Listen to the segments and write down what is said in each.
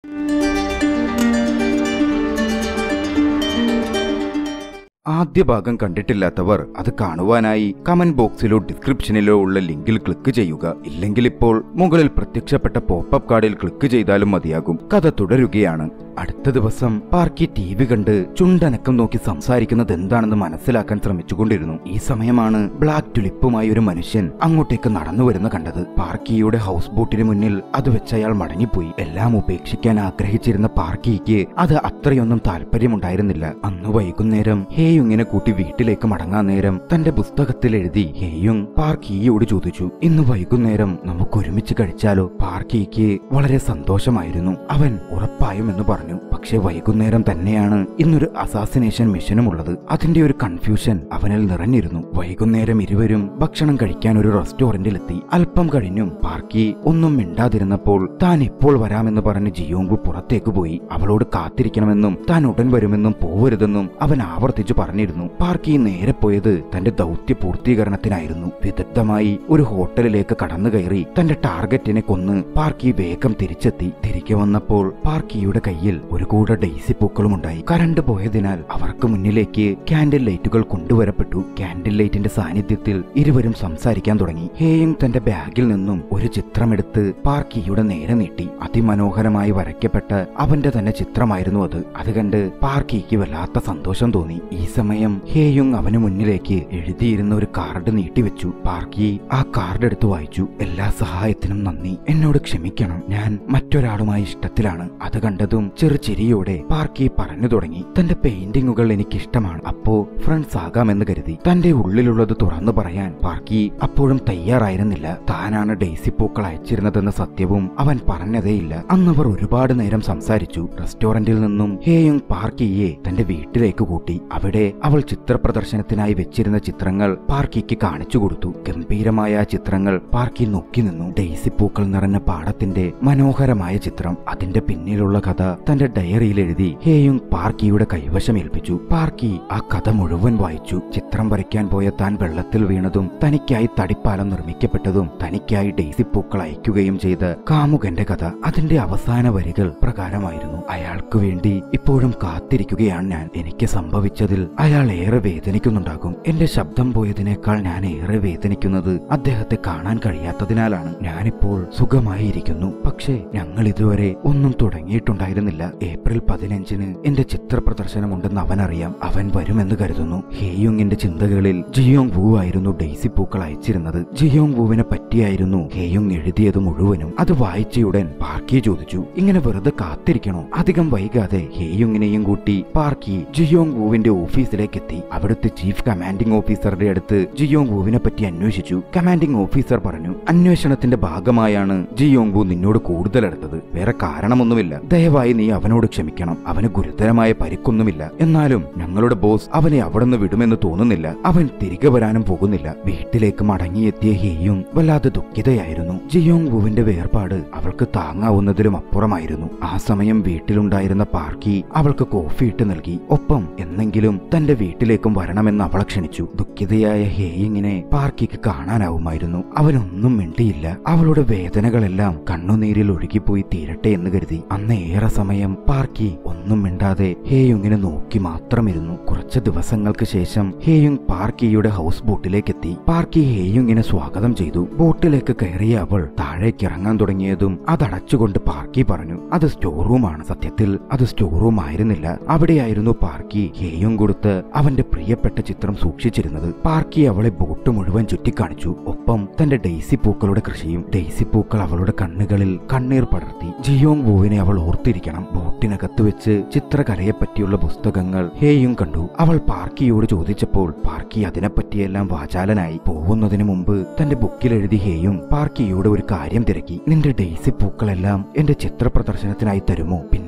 ആദ്യ ഭാഗം കണ്ടിട്ടില്ലാത്തവർ അത് കാണുവാനായി കമന്റ് ബോക്സിലോ ഡിസ്ക്രിപ്ഷനിലോ ഉള്ള ലിങ്കിൽ ക്ലിക്ക് ചെയ്യുക ഇല്ലെങ്കിൽ ഇപ്പോൾ മുകളിൽ പ്രത്യക്ഷപ്പെട്ട പോപ്പപ്പ് കാർഡിൽ ക്ലിക്ക് ചെയ്താലും മതിയാകും കഥ തുടരുകയാണ് അടുത്ത ദിവസം പാർക്കി ടി വി കണ്ട് ചുണ്ടനക്കം നോക്കി സംസാരിക്കുന്നത് എന്താണെന്ന് മനസ്സിലാക്കാൻ ശ്രമിച്ചുകൊണ്ടിരുന്നു ഈ സമയമാണ് ബ്ലാക്ക് ടുലിപ്പുമായി ഒരു മനുഷ്യൻ അങ്ങോട്ടേക്ക് നടന്നു വരുന്ന കണ്ടത് പാർക്കിയുടെ ഹൗസ് ബോട്ടിന് മുന്നിൽ അത് വെച്ച് അയാൾ മടങ്ങിപ്പോയി എല്ലാം ഉപേക്ഷിക്കാൻ ആഗ്രഹിച്ചിരുന്ന പാർക്കിക്ക് അത് അത്രയൊന്നും താല്പര്യമുണ്ടായിരുന്നില്ല അന്ന് വൈകുന്നേരം ഹേയുങ്ങിനെ കൂട്ടി വീട്ടിലേക്ക് മടങ്ങാൻ നേരം തന്റെ പുസ്തകത്തിൽ എഴുതി ഹേയുങ് പാർക്കിയോട് ചോദിച്ചു ഇന്ന് വൈകുന്നേരം നമുക്ക് ഒരുമിച്ച് കഴിച്ചാലോ പാർക്കിക്ക് വളരെ സന്തോഷമായിരുന്നു അവൻ ഉറപ്പായും എന്ന് പറഞ്ഞു പക്ഷെ വൈകുന്നേരം തന്നെയാണ് ഇന്നൊരു അസാസിനേഷൻ മിഷനും ഉള്ളത് അതിന്റെ ഒരു കൺഫ്യൂഷൻ അവനിൽ നിറഞ്ഞിരുന്നു വൈകുന്നേരം ഇരുവരും ഭക്ഷണം കഴിക്കാൻ ഒരു റെസ്റ്റോറന്റിലെത്തി അല്പം കഴിഞ്ഞും പാർക്കി ഒന്നും മിണ്ടാതിരുന്നപ്പോൾ താൻ ഇപ്പോൾ വരാമെന്ന് പറഞ്ഞ് ജിയോങ്കു പുറത്തേക്ക് പോയി അവളോട് കാത്തിരിക്കണമെന്നും താൻ ഉടൻ വരുമെന്നും പോവരുതെന്നും അവൻ ആവർത്തിച്ചു പറഞ്ഞിരുന്നു പാർക്കി നേരെ പോയത് തന്റെ ദൗത്യ പൂർത്തീകരണത്തിനായിരുന്നു വിദഗ്ധമായി ഒരു ഹോട്ടലിലേക്ക് കടന്നു കയറി തന്റെ ടാർഗറ്റിനെ കൊന്ന് പാർക്കി വേഗം തിരിച്ചെത്തി തിരികെ വന്നപ്പോൾ പാർക്കിയുടെ കയ്യിൽ ഒരു കൂടെ ഡെയ്സി പൂക്കളുമുണ്ടായി കറണ്ട് പോയതിനാൽ അവർക്ക് മുന്നിലേക്ക് ക്യാൻഡിൽ ലൈറ്റുകൾ കൊണ്ടുവരപ്പെട്ടു ക്യാൻഡിൽ ലൈറ്റിന്റെ സാന്നിധ്യത്തിൽ ഇരുവരും സംസാരിക്കാൻ തുടങ്ങി ഹേയും തന്റെ ബാഗിൽ നിന്നും ഒരു ചിത്രമെടുത്ത് പാർക്കിയുടെ നേരെ നീട്ടി അതിമനോഹരമായി വരയ്ക്കപ്പെട്ട അവന്റെ തന്നെ ചിത്രമായിരുന്നു അത് അത് കണ്ട് പാർക്കിക്ക് വല്ലാത്ത സന്തോഷം തോന്നി ഈ സമയം ഹേയുങ് അവന് മുന്നിലേക്ക് എഴുതിയിരുന്ന ഒരു കാർഡ് നീട്ടിവെച്ചു പാർക്കി ആ കാർഡ് എടുത്ത് വായിച്ചു എല്ലാ സഹായത്തിനും നന്ദി എന്നോട് ക്ഷമിക്കണം ഞാൻ മറ്റൊരാളുമായി ഇഷ്ടത്തിലാണ് അത് കണ്ടതും ചെറു ചിരിയോടെ പാർക്കി പറഞ്ഞു തുടങ്ങി തന്റെ പെയിന്റിങ്ങുകൾ എനിക്ക് ഇഷ്ടമാണ് അപ്പോ ഫ്രണ്ട്സ് ആകാമെന്ന് കരുതി തന്റെ ഉള്ളിലുള്ളത് തുറന്നു പറയാൻ പാർക്കി അപ്പോഴും തയ്യാറായിരുന്നില്ല താനാണ് ഡെയ്സി പൂക്കൾ അയച്ചിരുന്നതെന്ന സത്യവും അവൻ പറഞ്ഞതേയില്ല അന്നവർ ഒരുപാട് നേരം സംസാരിച്ചു റെസ്റ്റോറന്റിൽ നിന്നും ഹേയും പാർക്കിയെ തന്റെ വീട്ടിലേക്ക് കൂട്ടി അവിടെ അവൾ ചിത്രപ്രദർശനത്തിനായി വെച്ചിരുന്ന ചിത്രങ്ങൾ പാർക്കിക്ക് കാണിച്ചു കൊടുത്തു ഗംഭീരമായ ആ ചിത്രങ്ങൾ പാർക്കി നോക്കി നിന്നു ഡെയ്സി പൂക്കൾ നിറഞ്ഞ പാടത്തിന്റെ മനോഹരമായ ചിത്രം അതിന്റെ പിന്നിലുള്ള കഥ തന്റെ ഡയറിയിൽ എഴുതി ഹേയും പാർക്കിയുടെ കൈവശം ഏൽപ്പിച്ചു പാർക്കി ആ കഥ മുഴുവൻ വായിച്ചു ചിത്രം വരയ്ക്കാൻ പോയ താൻ വെള്ളത്തിൽ വീണതും തനിക്കായി തടിപ്പാലം നിർമ്മിക്കപ്പെട്ടതും തനിക്കായി ഡെയ്സി പൂക്കൾ അയക്കുകയും ചെയ്ത കാമുകന്റെ കഥ അതിന്റെ അവസാന വരികൾ പ്രകാരമായിരുന്നു അയാൾക്ക് വേണ്ടി ഇപ്പോഴും കാത്തിരിക്കുകയാണ് ഞാൻ എനിക്ക് സംഭവിച്ചതിൽ അയാൾ ഏറെ വേദനിക്കുന്നുണ്ടാകും എന്റെ ശബ്ദം പോയതിനേക്കാൾ ഞാൻ ഏറെ വേദനിക്കുന്നത് അദ്ദേഹത്തെ കാണാൻ കഴിയാത്തതിനാലാണ് ഞാനിപ്പോൾ സുഖമായിരിക്കുന്നു പക്ഷേ ഞങ്ങൾ ഇതുവരെ ഒന്നും തുടങ്ങിയിട്ടുണ്ടായിരുന്നില്ല ഏപ്രിൽ പതിനഞ്ചിന് എന്റെ ചിത്ര പ്രദർശനമുണ്ടെന്ന് അവൻ അറിയാം അവൻ വരുമെന്ന് കരുതുന്നു ഹേയുങ്ങിന്റെ ചിന്തകളിൽ ജിയോങ് വു ആയിരുന്നു ഡെയ്സി പൂക്കൾ അയച്ചിരുന്നത് ജിയോങ് വുവിനെ പറ്റിയായിരുന്നു ഹേയുങ് എഴുതിയത് മുഴുവനും അത് വായിച്ചയുടൻ പാർക്കി ചോദിച്ചു ഇങ്ങനെ വെറുതെ കാത്തിരിക്കണോ അധികം വൈകാതെ ഹേയുങ്ങിനെയും കൂട്ടി പാർക്കി ജിയോങ് വുവിന്റെ ഓഫീസിലേക്ക് എത്തി അവിടുത്തെ ചീഫ് കമാൻഡിംഗ് ഓഫീസറുടെ അടുത്ത് ജിയോങ് വുവിനെ പറ്റി അന്വേഷിച്ചു കമാൻഡിംഗ് ഓഫീസർ പറഞ്ഞു അന്വേഷണത്തിന്റെ ഭാഗമായാണ് ജിയോങ് വു നിന്നോട് കൂടുതൽ അടുത്തത് വേറെ കാരണമൊന്നുമില്ല ദയവായി നീ അവനോട് ക്ഷമിക്കണം അവന് ഗുരുതരമായ പരിക്കൊന്നുമില്ല എന്നാലും ഞങ്ങളുടെ ബോസ് അവനെ അവിടെ നിന്ന് വിടുമെന്ന് തോന്നുന്നില്ല അവൻ തിരികെ വരാനും പോകുന്നില്ല വീട്ടിലേക്ക് മടങ്ങിയെത്തിയ ഹേയും വല്ലാതെ ദുഃഖിതയായിരുന്നു ജിയോങ് വുവിന്റെ വേർപാട് അവൾക്ക് താങ്ങാവുന്നതിലും അപ്പുറമായിരുന്നു ആ സമയം വീട്ടിലുണ്ടായിരുന്ന പാർക്കി അവൾക്ക് കോഫി ഇട്ട് നൽകി ഒപ്പം എന്നെങ്കിലും തന്റെ വീട്ടിലേക്കും വരണമെന്ന് അവളെ ക്ഷണിച്ചു ദുഃഖിതയായ ഹേയിങ്ങിനെ പാർക്കിക്ക് കാണാനാവുമായിരുന്നു അവനൊന്നും മിണ്ടിയില്ല അവളുടെ വേദനകളെല്ലാം കണ്ണുനീരിൽ ഒഴുകിപ്പോയി തീരട്ടെ എന്ന് കരുതി അന്ന് ഏറെ സമയം പാർക്കി ഒന്നും മിണ്ടാതെ ഹേയുങ്ങിനെ നോക്കി മാത്രമിരുന്നു കുറച്ച് ദിവസങ്ങൾക്ക് ശേഷം ഹേയുങ് പാർക്കിയുടെ ഹൗസ് ബോട്ടിലേക്ക് എത്തി പാർക്കി ഹേയുങ്ങിനെ സ്വാഗതം ചെയ്തു ബോട്ടിലേക്ക് കയറിയ അവൾ താഴേക്ക് ഇറങ്ങാൻ തുടങ്ങിയതും അതടച്ചുകൊണ്ട് പാർക്കി പറഞ്ഞു അത് സ്റ്റോർ റൂമാണ് സത്യത്തിൽ അത് സ്റ്റോർ റൂം ആയിരുന്നില്ല അവിടെയായിരുന്നു പാർക്കി ഹേയും കൊടുത്ത് അവന്റെ പ്രിയപ്പെട്ട ചിത്രം സൂക്ഷിച്ചിരുന്നത് പാർക്കി അവളെ ബോട്ട് മുഴുവൻ ചുറ്റിക്കാണിച്ചു ഒപ്പം തന്റെ ഡെയ്സി പൂക്കളുടെ കൃഷിയും ഡെയ്സി പൂക്കൾ അവളുടെ കണ്ണുകളിൽ കണ്ണീർ പടർത്തി ജിയോങ് വൂവിനെ അവൾ ഓർത്തിരിക്കണം ബോട്ടിനകത്ത് വെച്ച് ചിത്രകലയെ പറ്റിയുള്ള പുസ്തകങ്ങൾ ഹേയും കണ്ടു അവൾ പാർക്കിയോട് ചോദിച്ചപ്പോൾ പാർക്കി അതിനെപ്പറ്റിയെല്ലാം വാചാലനായി പോകുന്നതിന് മുമ്പ് തന്റെ ബുക്കിൽ എഴുതി ഹേയും പാർക്കിയോട് ഒരു കാര്യം തിരക്കി നിന്റെ ഡെയ്സി പൂക്കളെല്ലാം എന്റെ ചിത്ര പ്രദർശനത്തിനായി തരുമോ പിന്നെ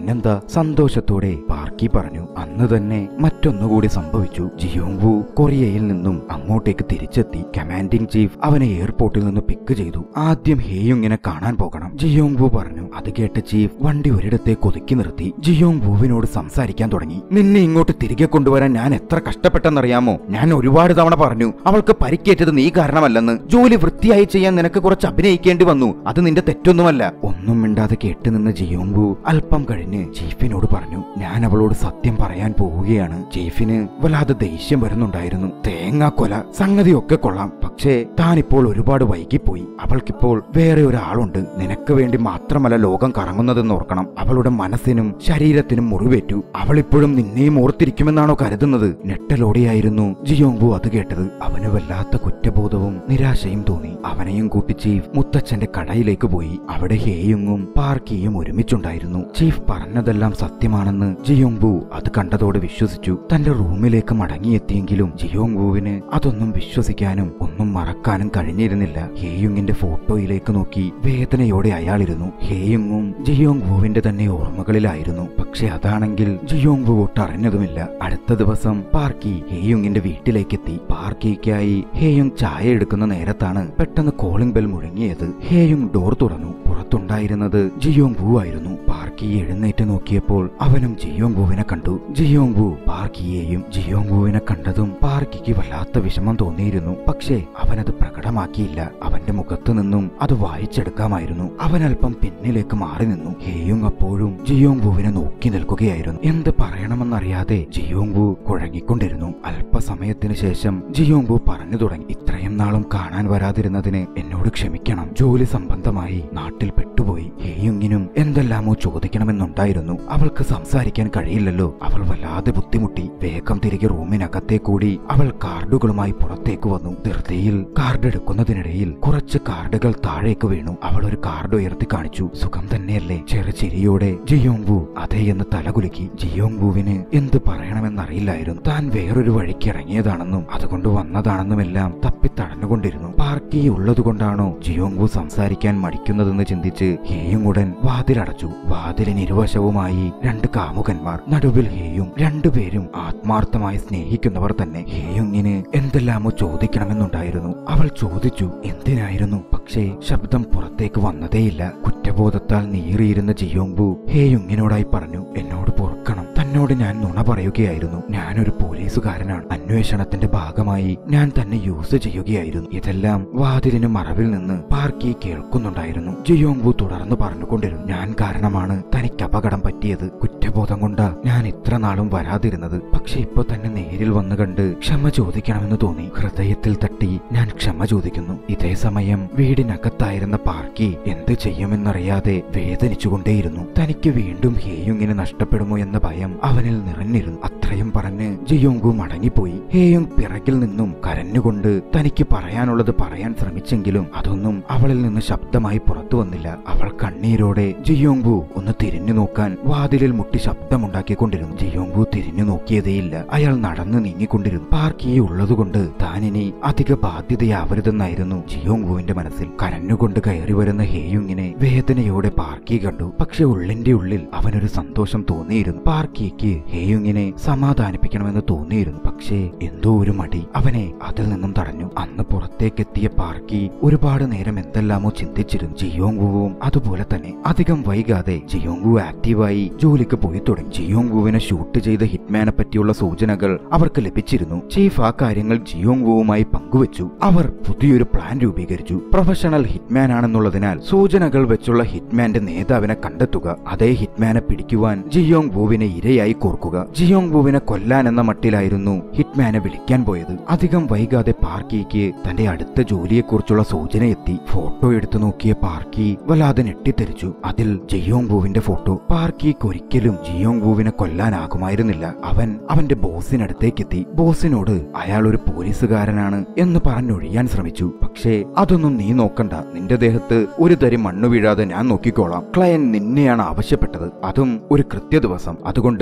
പിന്നെന്താ സന്തോഷത്തോടെ പാർക്കി പറഞ്ഞു അന്ന് തന്നെ മറ്റൊന്നുകൂടി സംഭവിച്ചു ജിയോങ്വു കൊറിയയിൽ നിന്നും അങ്ങോട്ടേക്ക് തിരിച്ചെത്തി കമാൻഡിംഗ് ചീഫ് അവനെ എയർപോർട്ടിൽ നിന്ന് പിക്ക് ചെയ്തു ആദ്യം ഹേയുങ്ങിനെ കാണാൻ പോകണം ജിയോങ്വു പറഞ്ഞു അത് കേട്ട് ചീഫ് വണ്ടി ഒരിടത്തേക്ക് ഒതുക്കി നിർത്തി ജിയോങ്വുവിനോട് സംസാരിക്കാൻ തുടങ്ങി നിന്നെ ഇങ്ങോട്ട് തിരികെ കൊണ്ടുവരാൻ ഞാൻ എത്ര കഷ്ടപ്പെട്ടെന്നറിയാമോ ഞാൻ ഒരുപാട് തവണ പറഞ്ഞു അവൾക്ക് പരിക്കേറ്റത് നീ കാരണമല്ലെന്ന് ജോലി വൃത്തിയായി ചെയ്യാൻ നിനക്ക് കുറച്ച് അഭിനയിക്കേണ്ടി വന്നു അത് നിന്റെ തെറ്റൊന്നുമല്ല ഒന്നും മിണ്ടാതെ കേട്ട് നിന്ന് ജിയോങ്വു അല്പം കഴിഞ്ഞ് ചീഫിനോട് പറഞ്ഞു ഞാൻ അവളോട് സത്യം പറയാൻ പോവുകയാണ് ചീഫിന് വല്ലാതെ ദേഷ്യം വരുന്നുണ്ടായിരുന്നു തേങ്ങാക്കൊല സംഗതിയൊക്കെ കൊള്ളാം പക്ഷേ താനിപ്പോൾ ഒരുപാട് വൈകിപ്പോയി അവൾക്കിപ്പോൾ വേറെ ഒരാളുണ്ട് നിനക്ക് വേണ്ടി മാത്രമല്ല ലോകം കറങ്ങുന്നതെന്ന് ഓർക്കണം അവളുടെ മനസ്സിനും ശരീരത്തിനും മുറിവേറ്റു അവളിപ്പോഴും നിന്നെയും ഓർത്തിരിക്കുമെന്നാണോ കരുതുന്നത് ഞെട്ടലോടെയായിരുന്നു ജിയോങ്ബു അത് കേട്ടത് അവന് വല്ലാത്ത കുറ്റബോധവും നിരാശയും തോന്നി അവനെയും കൂട്ടി ചീഫ് മുത്തച്ഛന്റെ കടയിലേക്ക് പോയി അവിടെ ഹേയുങ്ങും പാർക്കിയും ഒരുമിച്ചുണ്ടായിരുന്നു ചീഫ് പറഞ്ഞതെല്ലാം സത്യമാണെന്ന് ജിയോങ്ബു അത് കണ്ടതോടെ വിശ്വസിച്ചു തന്റെ റൂമിലേക്ക് മടങ്ങിയെത്തിയെങ്കിലും ജിയോങ്ബുവിന് അതൊന്നും വിശ്വസിക്കാനും ഒന്നും മറക്കാനും കഴിഞ്ഞിരുന്നില്ല ഹേയുങ്ങിന്റെ ഫോട്ടോയിലേക്ക് നോക്കി വേദനയോടെ അയാളിരുന്നു ഹേയുങ്ങും ജിയോങ്ബുവിന്റെ തന്നെ ഓർമ്മകളിലായിരുന്നു പക്ഷെ അതാണെങ്കിൽ ജിയോങ്ബു ഒട്ടറിഞ്ഞതുമില്ല അടുത്ത ദിവസം പാർക്കി ഹേയുങ്ങിന്റെ വീട്ടിലേക്കെത്തി പാർക്കിക്കായി ഹേയുങ് ചായ എടുക്കുന്ന നേരത്താണ് പെട്ടെന്ന് കോളിംഗ് ബെൽ മുഴങ്ങിയത് ഹേയുങ് ഡോർ തുറന്നു പുറത്തുണ്ടായിരുന്നത് ജിയോങ് വു ആയിരുന്നു പാർക്കി എഴുന്നേറ്റ് നോക്കിയപ്പോൾ അവനും ജിയോങ് വുവിനെ കണ്ടു ജിയോങ് വു പാർക്കിയെയും ജിയോങ് വുവിനെ കണ്ടതും പാർക്കിക്ക് വല്ലാത്ത വിഷമം തോന്നിയിരുന്നു പക്ഷേ അവനത് പ്രകടമാക്കിയില്ല അവന്റെ മുഖത്തു നിന്നും അത് വായിച്ചെടുക്കാമായിരുന്നു അവൻ അല്പം പിന്നിലേക്ക് മാറി നിന്നു ഹേയുങ് അപ്പോഴും ജിയോങ് വുവിനെ നോക്കി നിൽക്കുകയായിരുന്നു എന്ത് പറയണമെന്നറിയാതെ ജിയോങ് വു കുഴങ്ങിക്കൊണ്ടിരുന്നു അല്പസമയത്തിന് ശേഷം ജിയോങ് വു പറഞ്ഞു തുടങ്ങി ഇത്രയും നാളും കാണാൻ വരാതിരുന്നതിന് എന്നോട് ക്ഷമിക്കണം ജോലി സംബന്ധമായി നാട്ടിൽ പെട്ടുപോയി ഹേയുങ്ങിനും എന്തെല്ലാമോ ചോദിക്കണമെന്നുണ്ടായിരുന്നു അവൾക്ക് സംസാരിക്കാൻ കഴിയില്ലല്ലോ അവൾ വല്ലാതെ ബുദ്ധിമുട്ടി വേഗം തിരികെ റൂമിനകത്തേ കൂടി അവൾ കാർഡുകളുമായി പുറത്തേക്ക് വന്നു ധൃതിയിൽ കാർഡ് എടുക്കുന്നതിനിടയിൽ കുറച്ച് കാർഡുകൾ താഴേക്ക് വീണു അവൾ ഒരു കാർഡ് ഉയർത്തി കാണിച്ചു സുഖം തന്നെയല്ലേ ചെറു ചിരിയോടെ ജിയോങ്വു അതേ എന്ന് തലകുലുക്കി ജിയോങ്വുവിന് എന്ത് പറയണമെന്നറിയില്ലായിരുന്നു താൻ വേറൊരു വഴിക്ക് ഇറങ്ങിയതാണെന്നും അതുകൊണ്ട് വന്നതാണെന്നുമെല്ലാം തപ്പിത്തടഞ്ഞുകൊണ്ടിരുന്നു പാർക്കി ഉള്ളതുകൊണ്ടാണോ ജിയോങ്വു സംസാരിക്കാൻ മടിക്കുന്നതെന്ന് ചിന്തിച്ച് ഹേയും ഉടൻ വാതിലടച്ചു വാതിലിന് ഇരുവശവുമായി രണ്ട് കാമുകന്മാർ നടുവിൽ ഹേയും രണ്ടുപേരും ആത്മാർത്ഥമായി സ്നേഹിക്കുന്നവർ തന്നെ ഹേയുങ്ങിന് എന്തെല്ലാമോ ചോദിക്കണമെന്നുണ്ടായിരുന്നു അവൾ ചോദിച്ചു എന്തിനായിരുന്നു പക്ഷേ ശബ്ദം പുറത്തേക്ക് വന്നതേയില്ല കുറ്റബോധത്താൽ നീറിയിരുന്ന ജിയോങ്ബു ഹേയുങ്ങിനോടായി പറഞ്ഞു എന്നോട് പൊറുക്കണം തന്നോട് ഞാൻ നുണ പറയുകയായിരുന്നു ഞാനൊരു പോലീസുകാരനാണ് അന്വേഷണത്തിന്റെ ഭാഗമായി ഞാൻ തന്നെ യൂസ് ചെയ്യുകയായിരുന്നു ഇതെല്ലാം വാതിലിന് മറവിൽ നിന്ന് പാർക്കി കേൾക്കുന്നുണ്ടായിരുന്നു ജിയോങ്ബു തുടർന്ന് പറഞ്ഞുകൊണ്ടിരുന്നു ഞാൻ കാരണമാണ് തനിക്ക് അപകടം പറ്റിയത് കുറ്റബോധം കൊണ്ടാ ഞാൻ ഇത്ര നാളും വരാതിരുന്നത് പക്ഷെ ഇപ്പൊ തന്നെ നേരിൽ വന്നു കണ്ട് ക്ഷമ ചോദിക്കണമെന്ന് തോന്നി ഹൃദയത്തിൽ തട്ടി ഞാൻ ക്ഷമ ചോദിക്കുന്നു ഇതേ സമയം വീടിനകത്തായിരുന്ന പാർക്കി എന്ത് ചെയ്യുമെന്നറിയാതെ വേദനിച്ചുകൊണ്ടേയിരുന്നു തനിക്ക് വീണ്ടും ഹേയുങ്ങിനെ നഷ്ടപ്പെടുമോ എന്ന ഭയം അവനിൽ നിറഞ്ഞിരുന്നു അത്രയും പറഞ്ഞ് ജിയോങ്കു മടങ്ങിപ്പോയി ഹേയുങ് പിറകിൽ നിന്നും കരഞ്ഞുകൊണ്ട് തനിക്ക് പറയാനുള്ളത് പറയാൻ ശ്രമിച്ചെങ്കിലും അതൊന്നും അവളിൽ നിന്ന് ശബ്ദമായി പുറത്തു വന്നില്ല അവൾ കണ്ണീരോടെ ജിയോങ്ബു ഒന്ന് തിരിഞ്ഞു നോക്കാൻ വാതിലിൽ മുട്ടി ശബ്ദമുണ്ടാക്കിക്കൊണ്ടിരുന്നു ജിയോങ്ബു തിരിഞ്ഞു നോക്കിയതേയില്ല അയാൾ നടന്നു നീങ്ങിക്കൊണ്ടിരുന്നു പാർക്കിയെ ഉള്ളതുകൊണ്ട് താനിനി അധിക ബാധ്യതയാവരുതെന്നായിരുന്നു ജിയോങ്ബുവിന്റെ മനസ്സിൽ കരഞ്ഞുകൊണ്ട് കയറി വരുന്ന ഹേയുങ്ങിനെ വേദനയോടെ പാർക്കി കണ്ടു പക്ഷെ ഉള്ളിന്റെ ഉള്ളിൽ അവനൊരു സന്തോഷം തോന്നിയിരുന്നു പാർക്കിക്ക് ഹേയുങ്ങിനെ സമാധാനിപ്പിക്കണമെന്ന് തോന്നിയിരുന്നു പക്ഷേ എന്തോ ഒരു മടി അവനെ അതിൽ നിന്നും തടഞ്ഞു അന്ന് പുറത്തേക്കെത്തിയ പാർക്കി ഒരുപാട് നേരം എന്തെല്ലാമോ ചിന്തിച്ചിരുന്നു ജിയോങ്വുവും അതുപോലെ തന്നെ അധികം വൈകാതെ ജിയോങ്വു ആക്റ്റീവായി ജോലിക്ക് പോയി തുടങ്ങി ജിയോങ്വുവിനെ ഷൂട്ട് ചെയ്ത ഹിറ്റ്മാനെ പറ്റിയുള്ള സൂചനകൾ അവർക്ക് ലഭിച്ചിരുന്നു ചീഫ് ആ കാര്യങ്ങൾ ജിയോങ്വുവുമായി പങ്കുവച്ചു അവർ പുതിയൊരു പ്ലാൻ രൂപീകരിച്ചു പ്രൊഫഷണൽ ഹിറ്റ്മാൻ ആണെന്നുള്ളതിനാൽ സൂചനകൾ വെച്ചുള്ള ഹിറ്റ്മാന്റെ നേതാവിനെ കണ്ടെത്തുക അതേ ഹിറ്റ്മാനെ പിടിക്കുവാൻ ജിയോങ് വൂവിനെ ഇരയായി കോർക്കുക ജിയോങ് വൂവിനെ കൊല്ലാൻ എന്ന മട്ടിലായിരുന്നു ഹിറ്റ്മാനെ വിളിക്കാൻ പോയത് അധികം വൈകാതെ പാർക്കിക്ക് തന്റെ അടുത്ത ജോലിയെക്കുറിച്ചുള്ള സൂചന എത്തി ഫോട്ടോ എടുത്തു നോക്കിയ പാർക്കി വല്ലാതെ ഞെട്ടിത്തെറിച്ചു അതിൽ ജിയോങ് വൂവിന്റെ ഫോട്ടോ പാർക്കിക്ക് ഒരിക്കലും ജിയോങ് വൂവിനെ കൊല്ലാനാകുമായിരുന്നില്ല അവൻ അവന്റെ ബോസിനടുത്തേക്കെത്തി ബോസിനോട് അയാൾ ഒരു പോലീസുകാരനാണ് എന്ന് പറഞ്ഞൊഴിയാൻ ശ്രമിച്ചു പക്ഷേ അതൊന്നും നീ നോക്കണ്ട നിന്റെ ദേഹത്ത് ഒരു തരി മണ്ണു വീഴാതെ ഞാൻ നോക്കിക്കോളാം ക്ലയൻ നിന്നെയാണ് ആവശ്യപ്പെട്ടത് അതും ഒരു കൃത്യ ദിവസം അതുകൊണ്ട്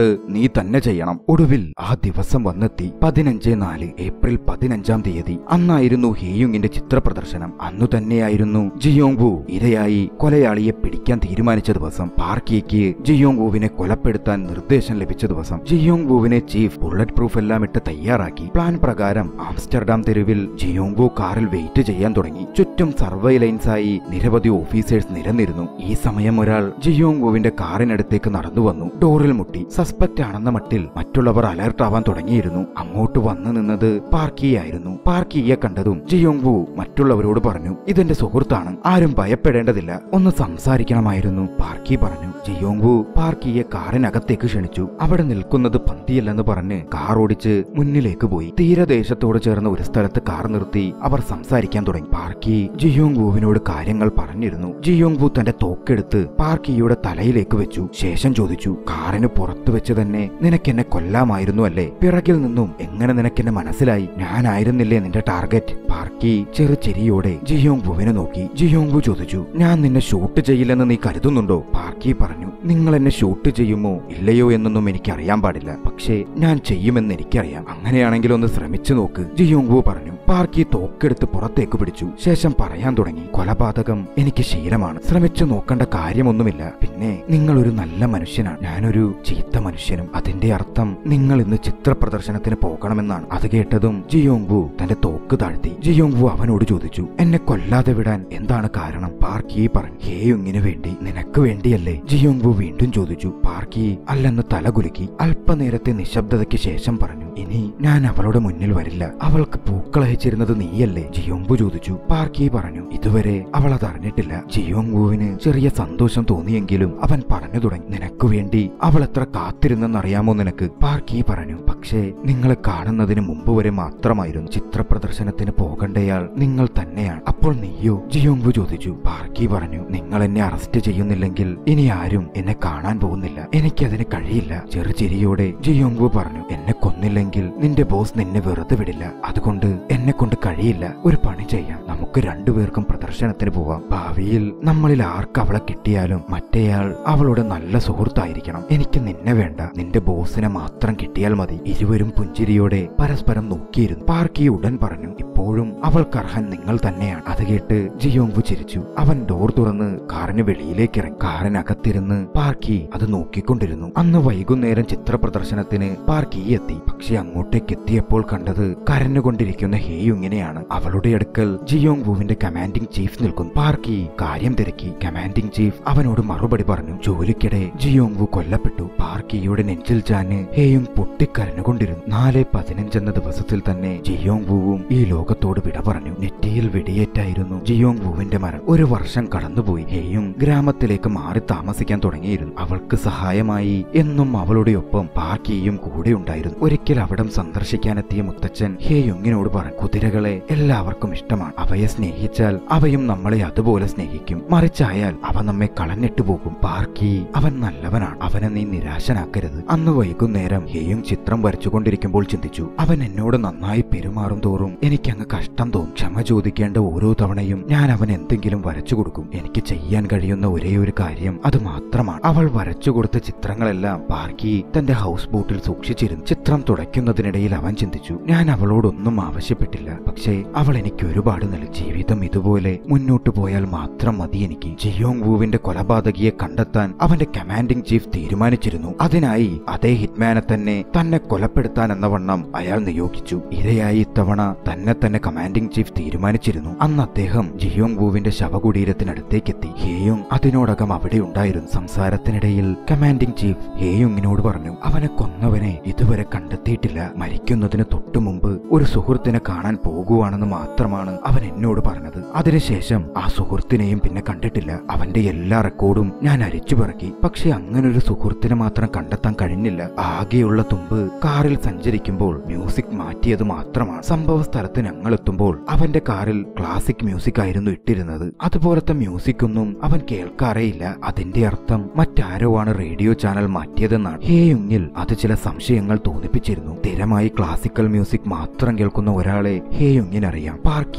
അത് നീ തന്നെ ചെയ്യണം ഒടുവിൽ ആ ദിവസം വന്നെത്തി പതിനഞ്ച് നാല് ഏപ്രിൽ പതിനഞ്ചാം തീയതി അന്നായിരുന്നു ഹേയുങ്ങിന്റെ ചിത്ര പ്രദർശനം അന്നു തന്നെയായിരുന്നു ജിയോങ് വു ഇരയായി കൊലയാളിയെ പിടിക്കാൻ തീരുമാനിച്ച ദിവസം പാർക്കിക്ക് ജിയോങ് വുവിനെ കൊലപ്പെടുത്താൻ നിർദ്ദേശം ലഭിച്ച ദിവസം ജിയോങ് വുവിനെ ചീഫ് ബുള്ളറ്റ് പ്രൂഫ് എല്ലാം ഇട്ട് തയ്യാറാക്കി പ്ലാൻ പ്രകാരം ആംസ്റ്റർഡാം തെരുവിൽ ജിയോങ് വു കാറിൽ വെയിറ്റ് ചെയ്യാൻ തുടങ്ങി ചുറ്റും സർവൈലൻസ് ആയി നിരവധി ഓഫീസേഴ്സ് നിരന്നിരുന്നു ഈ സമയം ഒരാൾ ജിയോങ് വുവിന്റെ കാറിനടുത്തേക്ക് നടന്നു വന്നു ഡോറിൽ മുട്ടി സസ്പെക്ട് ആണെന്ന മട്ടിൽ മറ്റുള്ളവർ അലർട്ട് ആവാൻ തുടങ്ങിയിരുന്നു അങ്ങോട്ട് വന്നു നിന്നത് പാർക്കിയായിരുന്നു പാർക്കിയെ കണ്ടതും ജിയോങ് വു മറ്റുള്ളവരോട് പറഞ്ഞു ഇതെന്റെ സുഹൃത്താണ് ആരും ഭയപ്പെടേണ്ടതില്ല ഒന്ന് സംസാരിക്കണമായിരുന്നു പാർക്കി പറഞ്ഞു ജിയോങ് വു പാർക്കിയെ കാറിനകത്തേക്ക് ക്ഷണിച്ചു അവിടെ നിൽക്കുന്നത് പന്തിയല്ലെന്ന് പറഞ്ഞ് കാർ ഓടിച്ച് മുന്നിലേക്ക് പോയി തീരദേശത്തോട് ചേർന്ന ഒരു സ്ഥലത്ത് കാർ നിർത്തി അവർ സംസാരിക്കാൻ തുടങ്ങി പാർക്കി ജിയോങ് വുവിനോട് കാര്യങ്ങൾ പറഞ്ഞിരുന്നു ജിയോങ് വു തന്റെ തോക്കെടുത്ത് പാർക്കിയുടെ തലയിലേക്ക് വെച്ചു ശേഷം ചോദിച്ചു കാറിന് പുറത്തു വെച്ച് തന്നെ നിനക്കെന്നെ കൊല്ലാമായിരുന്നു അല്ലേ പിറകിൽ നിന്നും എങ്ങനെ നിനക്കെന്നെ മനസ്സിലായി ഞാനായിരുന്നില്ലേ നിന്റെ ടാർഗറ്റ് പാർക്കി ചെറു ചിരിയോടെ ജിയോങ് വുവിനെ നോക്കി ജിയോങ് വു ചോദിച്ചു ഞാൻ നിന്നെ ഷൂട്ട് ചെയ്യില്ലെന്ന് നീ കരുതുന്നുണ്ടോ പാർക്കി പറഞ്ഞു നിങ്ങൾ എന്നെ ഷൂട്ട് ചെയ്യുമോ ഇല്ലയോ എന്നൊന്നും എനിക്ക് അറിയാൻ പാടില്ല പക്ഷേ ഞാൻ ചെയ്യുമെന്ന് എനിക്കറിയാം അങ്ങനെയാണെങ്കിൽ ഒന്ന് ശ്രമിച്ചു നോക്ക് ജിയോങ് വു പറഞ്ഞു പാർക്കി തോക്കെടുത്ത് പുറത്തേക്ക് പിടിച്ചു ശേഷം പറയാൻ തുടങ്ങി കൊലപാതകം എനിക്ക് ശീലമാണ് ശ്രമിച്ചു നോക്കേണ്ട കാര്യമൊന്നുമില്ല പിന്നെ നിങ്ങൾ ഒരു നല്ല മനുഷ്യനാണ് ഞാനൊരു ചീത്ത മനുഷ്യനും അതിന്റെ അർത്ഥം നിങ്ങൾ ഇന്ന് ചിത്ര പ്രദർശനത്തിന് പോകണമെന്നാണ് അത് കേട്ടതും ജിയോങ് വു തന്റെ തോക്ക് താഴ്ത്തി ജിയോങ് വു അവനോട് ചോദിച്ചു എന്നെ കൊല്ലാതെ വിടാൻ എന്താണ് കാരണം പാർക്കി പറഞ്ഞു ഹേയുങ്ങിന് വേണ്ടി നിനക്ക് വേണ്ടിയല്ലേ ജിയോങ് വു വീണ്ടും ചോദിച്ചു പാർക്കി അല്ലെന്ന് തലകുലുക്കി അല്പനേരത്തെ നിശബ്ദതയ്ക്ക് ശേഷം പറഞ്ഞു ഇനി ഞാൻ അവളുടെ മുന്നിൽ വരില്ല അവൾക്ക് പൂക്കളയച്ചിരുന്നത് നീയല്ലേ ജിയോങ് ചോദിച്ചു പാർക്കി പറഞ്ഞു ഇതുവരെ അവൾ അത് അറിഞ്ഞിട്ടില്ല ജിയോങ് വുവിന് ചെറിയ സന്തോഷം തോന്നിയെങ്കിലും അവൻ പറഞ്ഞു തുടങ്ങി നിനക്ക് വേണ്ടി അവൾ എത്ര കാത്തിരുന്നെന്നറിയാമോ നിനക്ക് പാർക്കി പറഞ്ഞു പക്ഷേ നിങ്ങളെ കാണുന്നതിന് മുമ്പ് വരെ മാത്രമായിരുന്നു ചിത്ര പ്രദർശനത്തിന് പോകണ്ടയാൾ നിങ്ങൾ തന്നെയാണ് അപ്പോൾ നീയോ ജിയോങ് ചോദിച്ചു പാർക്കി പറഞ്ഞു നിങ്ങൾ എന്നെ അറസ്റ്റ് ചെയ്യുന്നില്ലെങ്കിൽ ഇനി ആരും എന്നെ കാണാൻ പോകുന്നില്ല എനിക്കതിന് കഴിയില്ല ചെറുചിരിയോടെ ജിയോങ് പറഞ്ഞു എന്നെ കൊന്നില്ലെങ്കിൽ നിന്റെ ബോസ് നിന്നെ വെറുതെ വിടില്ല അതുകൊണ്ട് എന്നെ കൊണ്ട് കഴിയില്ല ഒരു പണി ചെയ്യാം നമുക്ക് രണ്ടുപേർക്കും പ്രദർശനത്തിന് പോവാം ഭാവിയിൽ നമ്മളിൽ ആർക്ക് അവളെ കിട്ടിയാലും മറ്റേയാൾ അവളുടെ നല്ല സുഹൃത്തായിരിക്കണം എനിക്ക് നിന്നെ വേണ്ട നിന്റെ ബോസിനെ മാത്രം കിട്ടിയാൽ മതി ഇരുവരും പുഞ്ചിരിയോടെ പരസ്പരം നോക്കിയിരുന്നു പാർക്കി ഉടൻ പറഞ്ഞു ഇപ്പോഴും അവൾക്ക് അർഹൻ നിങ്ങൾ തന്നെയാണ് അത് കേട്ട് ജിയോങ്വു ചിരിച്ചു അവൻ ഡോർ തുറന്ന് കാറിന് വെളിയിലേക്ക് ഇറങ്ങി കാറിനകത്തിരുന്ന് പാർക്കി അത് നോക്കിക്കൊണ്ടിരുന്നു അന്ന് വൈകുന്നേരം ചിത്ര പ്രദർശനത്തിന് പാർക്കി എത്തി പക്ഷെ അങ്ങോട്ടേക്ക് എത്തിയപ്പോൾ കണ്ടത് കരഞ്ഞുകൊണ്ടിരിക്കുന്ന ഹേയുങ്ങിനെയാണ് അവളുടെ അടുക്കൽ ജിയോങ് വുവിന്റെ കമാൻഡിംഗ് ചീഫ് നിൽക്കുന്നു പാർക്കി കാര്യം തിരക്കി കമാൻഡിംഗ് ചീഫ് അവനോട് മറുപടി പറഞ്ഞു ജോലിക്കിടെ ജിയോങ് വു കൊല്ലപ്പെട്ടു പാർക്കിയുടെ നെഞ്ചിൽ ചാന് ഹേയും പൊട്ടിക്കരഞ്ഞുകൊണ്ടിരുന്നു നാല് പതിനഞ്ചെന്ന ദിവസത്തിൽ തന്നെ ജിയോങ് വുവും ഈ ലോകത്തോട് വിട പറഞ്ഞു നെറ്റിയിൽ വെടിയേറ്റായിരുന്നു ജിയോങ് വുവിന്റെ മരണം ഒരു വർഷം കടന്നുപോയി ഹേയും ഗ്രാമത്തിലേക്ക് മാറി താമസിക്കാൻ തുടങ്ങിയിരുന്നു അവൾക്ക് സഹായമായി എന്നും അവളുടെ ഒപ്പം പാർക്കിയും കൂടെ ഉണ്ടായിരുന്നു ഒരിക്കൽ അവിടം സന്ദർശിക്കാനെത്തിയ മുത്തച്ഛൻ ഹേയുങ്ങിനോട് പറഞ്ഞു കുതിരകളെ എല്ലാവർക്കും ഇഷ്ടമാണ് അവയെ സ്നേഹിച്ചാൽ അവയും നമ്മളെ അതുപോലെ സ്നേഹിക്കും മറിച്ചായാൽ അവ നമ്മെ കളഞ്ഞിട്ട് പോകും പാർക്കി അവൻ നല്ലവനാണ് അവനെ നീ നിരാശനാക്കരുത് അന്ന് വൈകുന്നേരം ഹേയും ചിത്രം വരച്ചുകൊണ്ടിരിക്കുമ്പോൾ ചിന്തിച്ചു അവൻ എന്നോട് നന്നായി പെരുമാറും തോറും എനിക്കങ്ങ് കഷ്ടം തോന്നും ക്ഷമ ചോദിക്കേണ്ട ഓരോ തവണയും ഞാൻ അവൻ എന്തെങ്കിലും വരച്ചു കൊടുക്കും എനിക്ക് ചെയ്യാൻ കഴിയുന്ന ഒരേ ഒരു കാര്യം അത് മാത്രമാണ് അവൾ വരച്ചു കൊടുത്ത ചിത്രങ്ങളെല്ലാം പാർക്കി തന്റെ ഹൗസ് ബോട്ടിൽ സൂക്ഷിച്ചിരുന്നു ചിത്രം തുടയ്ക്കുന്നതിനിടയിൽ അവൻ ചിന്തിച്ചു ഞാൻ അവളോടൊന്നും ആവശ്യപ്പെട്ടില്ല പക്ഷേ അവൾ എനിക്ക് ഒരുപാട് നൽകി ജീവിതം ഇതുപോലെ മുന്നോട്ടു പോയാൽ മാത്രം മതി എനിക്ക് ജിയോങ് വൂവിന്റെ കൊലപാതകിയെ കണ്ടെത്താൻ അവന്റെ കമാൻഡിംഗ് ചീഫ് തീരുമാനിച്ചിരുന്നു അതിനായി അതേ ഹിറ്റ്മാനെ തന്നെ തന്നെ കൊലപ്പെടുത്താൻ എന്ന വണ്ണം അയാൾ നിയോഗിച്ചു ഇരയായി ഇത്തവണ തന്നെ തന്നെ കമാൻഡിംഗ് ചീഫ് തീരുമാനിച്ചിരുന്നു അന്ന് അദ്ദേഹം ജിയോങ് വൂവിന്റെ ശവകുടീരത്തിനടുത്തേക്കെത്തി ഹേയുങ് അതിനോടകം അവിടെ ഉണ്ടായിരുന്നു സംസാരത്തിനിടയിൽ കമാൻഡിംഗ് ചീഫ് ഹേയുങ്ങിനോട് പറഞ്ഞു അവനെ കൊന്നവനെ ഇതുവരെ കണ്ടെത്തിയിട്ടില്ല മരിക്കുന്നതിന് തൊട്ടു മുമ്പ് ഒരു സുഹൃത്തിനെ കാണാൻ പോകുവാണെന്ന് മാത്രമാണ് അവൻ എന്നോട് പറഞ്ഞത് അതിനുശേഷം ആ സുഹൃത്തിനെയും പിന്നെ കണ്ടിട്ടില്ല അവന്റെ എല്ലാ റെക്കോർഡും ഞാൻ അരിച്ചു പിറക്കി പക്ഷെ അങ്ങനൊരു സുഹൃത്തിനെ മാത്രം കണ്ടെത്താൻ കഴിഞ്ഞില്ല ആകെയുള്ള തുമ്പ് കാറിൽ സഞ്ചരിക്കുമ്പോൾ മ്യൂസിക് മാറ്റിയത് മാത്രമാണ് സംഭവ സ്ഥലത്ത് ഞങ്ങൾ എത്തുമ്പോൾ അവന്റെ കാറിൽ ക്ലാസിക് മ്യൂസിക് ആയിരുന്നു ഇട്ടിരുന്നത് അതുപോലത്തെ മ്യൂസിക് ഒന്നും അവൻ കേൾക്കാറേയില്ല അതിന്റെ അർത്ഥം മറ്റാരോ ആണ് റേഡിയോ ചാനൽ മാറ്റിയതെന്നാണ് ഹേയുങ്ങിൽ അത് ചില സംശയങ്ങൾ തോന്നിപ്പിച്ചിരുന്നു സ്ഥിരമായി ക്ലാസിക്കൽ മ്യൂസിക് മാത്രം കേൾക്കുന്ന ഒരാളെ ഹേയുങ്ങിനറിയാം പാർക്കി ആയിരുന്നു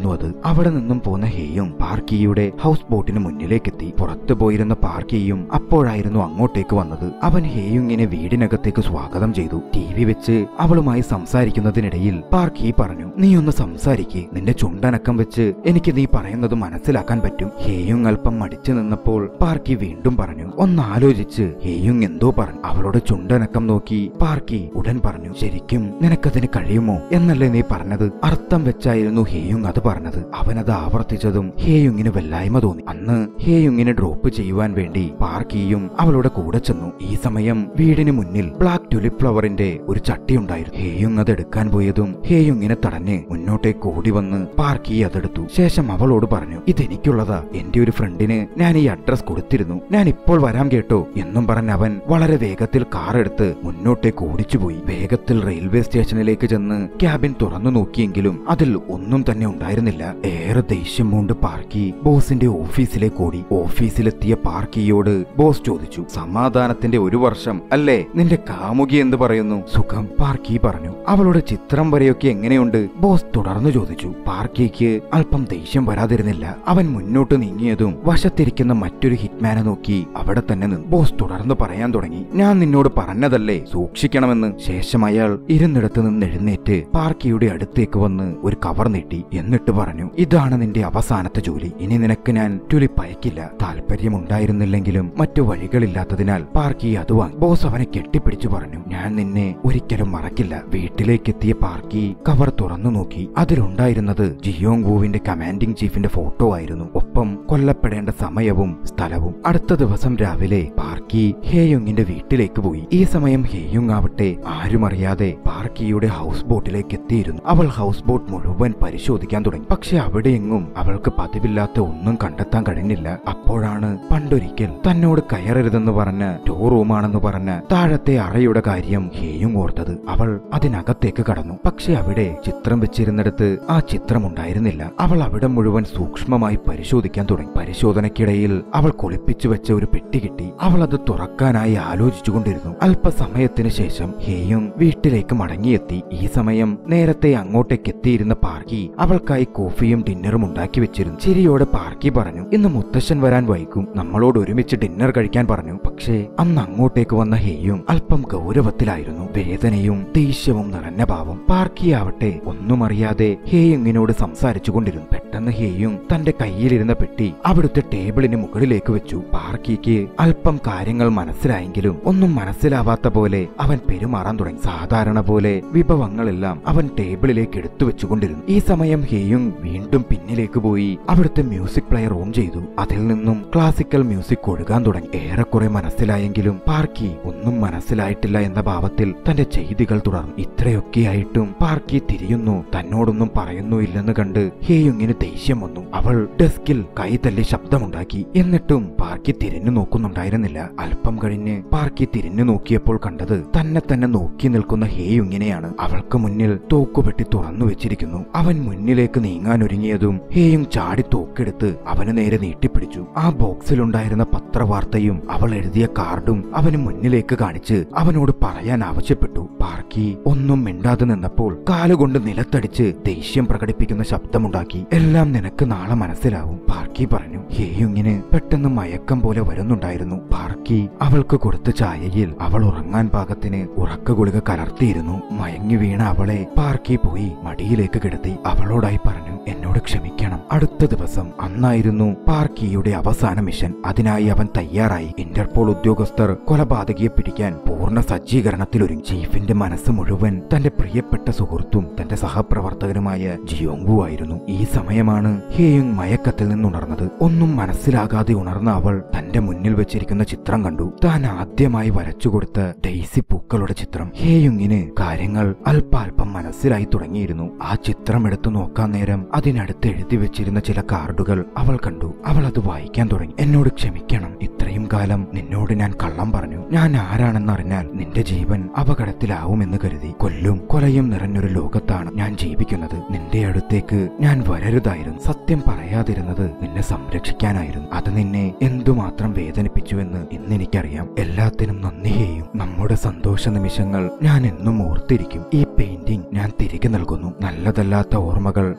ആയിരുന്നു അത് അവിടെ നിന്നും പോന്ന ഹേയും പാർക്കിയുടെ ഹൗസ് ബോട്ടിന് മുന്നിലേക്കെത്തി പുറത്തു പോയിരുന്ന പാർക്കിയും അപ്പോഴായിരുന്നു അങ്ങോട്ടേക്ക് വന്നത് അവൻ ഹേയുങ്ങിനെ വീടിനകത്തേക്ക് സ്വാഗതം ചെയ്തു ടി വി വെച്ച് അവളുമായി സംസാരിക്കുന്നതിനിടയിൽ പാർക്കി പറഞ്ഞു നീ ഒന്ന് സംസാരിക്കേ നിന്റെ ചുണ്ടനക്കം വെച്ച് എനിക്ക് നീ പറയുന്നത് മനസ്സിലാക്കാൻ പറ്റും ഹേയുങ് അല്പം മടിച്ചു നിന്നപ്പോൾ പാർക്കി വീണ്ടും പറഞ്ഞു ഒന്നാലോചിച്ച് ഹേയുങ് എന്തോ പറഞ്ഞു അവളുടെ ചുണ്ടനക്കം നോക്കി പാർക്കി ഉടൻ പറഞ്ഞു ശരിക്കും നിനക്കതിന് കഴിയുമോ എന്നല്ലേ നീ പറഞ്ഞത് അർത്ഥം വെച്ചായിരുന്നു ഹേയുങ് അത് പറഞ്ഞത് അവനത് ആവർത്തിച്ചതും ഹേയുങ്ങിന് വല്ലായ്മ തോന്നി അന്ന് ഹേയുങ്ങിനെ ഡ്രോപ്പ് ചെയ്യുവാൻ വേണ്ടി പാർക്കിയും അവളുടെ കൂടെ ചെന്നു ഈ സമയം വീടിന് മുന്നിൽ ബ്ലാക്ക് ട്യൂലിപ്പ് ഫ്ലവറിന്റെ ഒരു ചട്ടി ഉണ്ടായിരുന്നു ഹേയുങ് അത് എടുക്കാൻ പോയതും ഹേയുങ്ങിനെ തടഞ്ഞ് മുന്നോട്ടേക്ക് ഓടി വന്ന് പാർക്കി അതെടുത്തു ശേഷം അവളോട് പറഞ്ഞു ഇതെനിക്കുള്ളതാ എന്റെ ഒരു ഫ്രണ്ടിന് ഞാൻ ഈ അഡ്രസ് കൊടുത്തിരുന്നു ഞാൻ ഇപ്പോൾ വരാം കേട്ടോ എന്നും പറഞ്ഞ് അവൻ വളരെ വേഗത്തിൽ കാർ എടുത്ത് മുന്നോട്ടേക്ക് ഓടിച്ചുപോയി വേഗത്തിൽ റെയിൽവേ സ്റ്റേഷനിലേക്ക് ചെന്ന് ക്യാബിൻ തുറന്നു നോക്കിയെങ്കിലും അതിൽ ഒന്നും തന്നെ ഉണ്ടായിരുന്നില്ല ഏറെ ദേഷ്യം മൂണ്ട് പാർക്കി ബോസിന്റെ ഓഫീസിലേക്ക് ഓടി ഓഫീസിലെത്തിയ പാർക്കിയോട് ബോസ് ചോദിച്ചു സമാധാനത്തിന്റെ ഒരു വർഷം അല്ലേ നിന്റെ കാമുകി എന്ത് പറയുന്നു സുഖം പാർക്കി പറഞ്ഞു അവളുടെ ചിത്രം വരെയൊക്കെ എങ്ങനെയുണ്ട് ബോസ് തുടർന്നു ചോദിച്ചു പാർക്കിക്ക് അല്പം ദേഷ്യം വരാതിരുന്നില്ല അവൻ മുന്നോട്ട് നീങ്ങിയതും വശത്തിരിക്കുന്ന മറ്റൊരു ഹിറ്റ്മാനെ നോക്കി അവിടെ തന്നെ നിന്നു ബോസ് തുടർന്ന് പറയാൻ തുടങ്ങി ഞാൻ നിന്നോട് പറഞ്ഞതല്ലേ സൂക്ഷിക്കണമെന്ന് ശേഷം അയാൾ ഇരുന്നിടത്ത് നിന്ന് എഴുന്നേറ്റ് പാർക്കിയുടെ അടുത്തേക്ക് വന്ന് ഒരു കവർ നീട്ടി എന്നിട്ട് പറഞ്ഞു ഇതാണ് നിന്റെ അവസാനത്തെ ജോലി ഇനി നിനക്ക് ഞാൻ ടുലിപ്പ് അയക്കില്ല താല്പര്യമുണ്ടായിരുന്നില്ലെങ്കിലും മറ്റു വഴികളില്ലാത്തതിനാൽ പാർക്കി അത് വാങ്ങി ബോസ് അവനെ കെട്ടിപ്പിടിച്ചു പറഞ്ഞു ഞാൻ നിന്നെ ഒരിക്കലും മറക്കില്ല വീട്ടിലേക്കെത്തിയ പാർക്കി കവർ തുറന്നു നോക്കി അതിലുണ്ടായിരുന്നത് ജിയോങ് വൂവിന്റെ കമാൻഡിംഗ് ചീഫിന്റെ ഫോട്ടോ ആയിരുന്നു ഒപ്പം കൊല്ലപ്പെടേണ്ട സമയവും സ്ഥലവും അടുത്ത ദിവസം രാവിലെ പാർക്കി ഹേയുങ്ങിന്റെ വീട്ടിലേക്ക് പോയി ഈ സമയം ഹേയുങ് ആവട്ടെ ആരും അറിയാതെ പാർക്കിയുടെ ഹൗസ് ബോട്ടിലേക്ക് എത്തിയിരുന്നു അവൾ ഹൗസ് ബോട്ട് മുഴുവൻ പരിശോധിക്കാൻ തുടങ്ങി പക്ഷെ അവിടെയെങ്ങും അവൾക്ക് പതിവില്ലാത്ത ഒന്നും കണ്ടെത്താൻ കഴിഞ്ഞില്ല അപ്പോഴാണ് പണ്ടൊരിക്കൽ തന്നോട് കയറരുതെന്ന് പറഞ്ഞ ടോ റൂമാണെന്ന് പറഞ്ഞ താഴത്തെ അറയുടെ കാര്യം ഹേയുങ് ഓർത്തത് അവൾ അതിനകത്തേക്ക് കടന്നു പക്ഷെ അവിടെ ചിത്രം വെച്ചിരുന്നിടത്ത് ആ ചിത്രം ഉണ്ടായിരുന്നില്ല അവൾ അവിടെ മുഴുവൻ സൂക്ഷ്മമായി പരിശോധിക്കാൻ തുടങ്ങി പരിശോധനയ്ക്കിടയിൽ അവൾ കൊളിപ്പിച്ചു വെച്ച ഒരു പെട്ടി കിട്ടി അവൾ അത് തുറക്കാനായി ആലോചിച്ചുകൊണ്ടിരുന്നു അല്പസമയത്തിന് ശേഷം ഹേയുങ് വീട്ടിലേക്ക് മടങ്ങിയെത്തി ഈ സമയം നേരത്തെ അങ്ങോട്ടേക്ക് എത്തിയിരുന്ന പാർക്കി അവൾക്കായി കോഫിയും ഡിന്നറും ഉണ്ടാക്കി വെച്ചിരുന്നു ചിരിയോടെ പാർക്കി പറഞ്ഞു ഇന്ന് മുത്തശ്ശൻ വരാൻ വൈകും നമ്മളോട് ഒരുമിച്ച് ഡിന്നർ കഴിക്കാൻ പറഞ്ഞു പക്ഷേ അന്ന് അങ്ങോട്ടേക്ക് വന്ന ഹേയും അല്പം ഗൗരവത്തിലായിരുന്നു വേദനയും ദേഷ്യവും നിറഞ്ഞ ഭാവം പാർക്കിയാവട്ടെ ഒന്നും അറിയാതെ ഹേയുങ്ങിനോട് സംസാരിച്ചു കൊണ്ടിരുന്നു പെട്ടെന്ന് ഹേയും തന്റെ കയ്യിലിരുന്ന പെട്ടി അവിടുത്തെ ടേബിളിന് മുകളിലേക്ക് വെച്ചു പാർക്കിക്ക് അല്പം കാര്യങ്ങൾ മനസ്സിലായെങ്കിലും ഒന്നും മനസ്സിലാവാത്ത പോലെ അവൻ പെരുമാറാൻ തുടങ്ങി സാധാരണ പോലെ വിഭവങ്ങളെല്ലാം അവൻ ടേബിളിലേക്ക് എടുത്തു വെച്ചുകൊണ്ടിരുന്നു ഈ സമയം ഹേയുങ് വീണ്ടും പിന്നിലേക്ക് പോയി അവിടുത്തെ മ്യൂസിക് പ്ലെയർ ഓൺ ചെയ്തു അതിൽ നിന്നും ക്ലാസിക്കൽ മ്യൂസിക് ഒഴുകാൻ തുടങ്ങി ഏറെക്കുറെ മനസ്സിലായെങ്കിലും പാർക്കി ഒന്നും മനസ്സിലായിട്ടില്ല എന്ന ഭാവത്തിൽ തന്റെ ചെയ്തികൾ തുടർന്നു ഇത്രയൊക്കെയായിട്ടും പാർക്കി തിരിയുന്നു തന്നോടൊന്നും പറയുന്നുമില്ലെന്ന് കണ്ട് ഹേയുങ്ങിന് ദേഷ്യം വന്നു അവൾ ഡെസ്കിൽ കൈ തല്ലി ശബ്ദമുണ്ടാക്കി എന്നിട്ടും പാർക്കി തിരിഞ്ഞു നോക്കുന്നുണ്ടായിരുന്നില്ല അല്പം കഴിഞ്ഞ് പാർക്കി തിരിഞ്ഞു നോക്കിയപ്പോൾ കണ്ടത് തന്നെ തന്നെ നോക്കി നിൽക്കുന്ന ഹേയുങ്ങിനെയാണ് അവൾക്ക് മുന്നിൽ തോക്കുപെട്ടി തുറന്നു വെച്ചിരിക്കുന്നു അവൻ മുന്നിലേക്ക് നീങ്ങാൻ ഒരുങ്ങിയതും ഹേയും ചാടി തോക്കെടുത്ത് അവന് നേരെ നീട്ടിപ്പിടിച്ചു ആ ബോക്സിലുണ്ടായിരുന്ന പത്രവാർത്തയും അവൾ എഴുതിയ കാർഡും അവന് മുന്നിലേക്ക് കാണിച്ച് അവനോട് പറയാൻ ആവശ്യപ്പെട്ടു പാർക്കി ഒന്നും മിണ്ടാതെ നിന്നപ്പോൾ കാലുകൊണ്ട് നിലത്തടിച്ച് ദേഷ്യം പ്രകടിപ്പിക്കുന്ന ശബ്ദമുണ്ടാക്കി എല്ലാം നിനക്ക് നാളെ മനസ്സിലാവും പാർക്കി പറഞ്ഞു ഹേയുങ്ങിന് പെട്ടെന്ന് മയക്കം പോലെ വരുന്നുണ്ടായിരുന്നു പാർക്കി അവൾക്ക് കൊടുത്ത ചായയിൽ അവൾ ഉറങ്ങാൻ പാകത്തിന് ഉറക്ക ഗുളിക കലർത്തിയിരുന്നു മയങ്ങി വീണ അവളെ പാർക്കി പോയി മടിയിലേക്ക് കിടത്തി അവളോടായി പറഞ്ഞു എന്നോട് ക്ഷമിക്കണം അടുത്ത ദിവസം അന്നായിരുന്നു പാർക്കിയുടെ അവസാന മിഷൻ അതിനായി അവൻ തയ്യാറായി ഇന്റർപോൾ ഉദ്യോഗസ്ഥർ കൊലപാതകിയെ പിടിക്കാൻ പൂർണ്ണ സജ്ജീകരണത്തിലൊരുങ്ങി ചീഫിന്റെ മനസ്സ് മുഴുവൻ തന്റെ പ്രിയപ്പെട്ട സുഹൃത്തും തന്റെ സഹപ്രവർത്തകനുമായ ജിയോങ്വു ആയിരുന്നു ഈ സമയമാണ് ഹേയുങ് മയക്കത്തിൽ നിന്നുണർന്നത് ഒന്നും മനസ്സിലാകാതെ ഉണർന്ന അവൾ തന്റെ മുന്നിൽ വെച്ചിരിക്കുന്ന ചിത്രം കണ്ടു താൻ ആദ്യമായി വരച്ചുകൊടുത്ത ഡെയ്സി പൂക്കളുടെ ചിത്രം ഹേയുങ്ങിന് കാര്യങ്ങൾ അല്പാൽപം മനസ്സിലായി തുടങ്ങിയിരുന്നു ആ ചിത്രം എടുത്തു നോക്കാൻ നേരം അതിനടുത്ത് എഴുതി വെച്ചിരുന്ന ചില കാർഡുകൾ അവൾ കണ്ടു അവൾ അത് വായിക്കാൻ തുടങ്ങി എന്നോട് ക്ഷമിക്കണം ഇത്രയും കാലം നിന്നോട് ഞാൻ കള്ളം പറഞ്ഞു ഞാൻ ആരാണെന്നറിഞ്ഞാൽ നിന്റെ ജീവൻ അപകടത്തിലാവുമെന്ന് കരുതി കൊല്ലും കൊലയും നിറഞ്ഞൊരു ലോകത്താണ് ഞാൻ ജീവിക്കുന്നത് നിന്റെ അടുത്തേക്ക് ഞാൻ വരരുതായിരുന്നു സത്യം പറയാതിരുന്നത് നിന്നെ സംരക്ഷിക്കാനായിരുന്നു അത് നിന്നെ എന്തുമാത്രം വേദനിപ്പിച്ചുവെന്ന് ഇന്നെനിക്കറിയാം എല്ലാത്തിനും നന്ദി ചെയ്യും നമ്മുടെ സന്തോഷ നിമിഷങ്ങൾ ഞാൻ എന്നും ഓർത്തിരിക്കും ഈ പെയിന്റിംഗ് ഞാൻ തിരികെ നൽകുന്നു നല്ലതല്ലാത്ത ഓർമ്മകൾ മറന്നു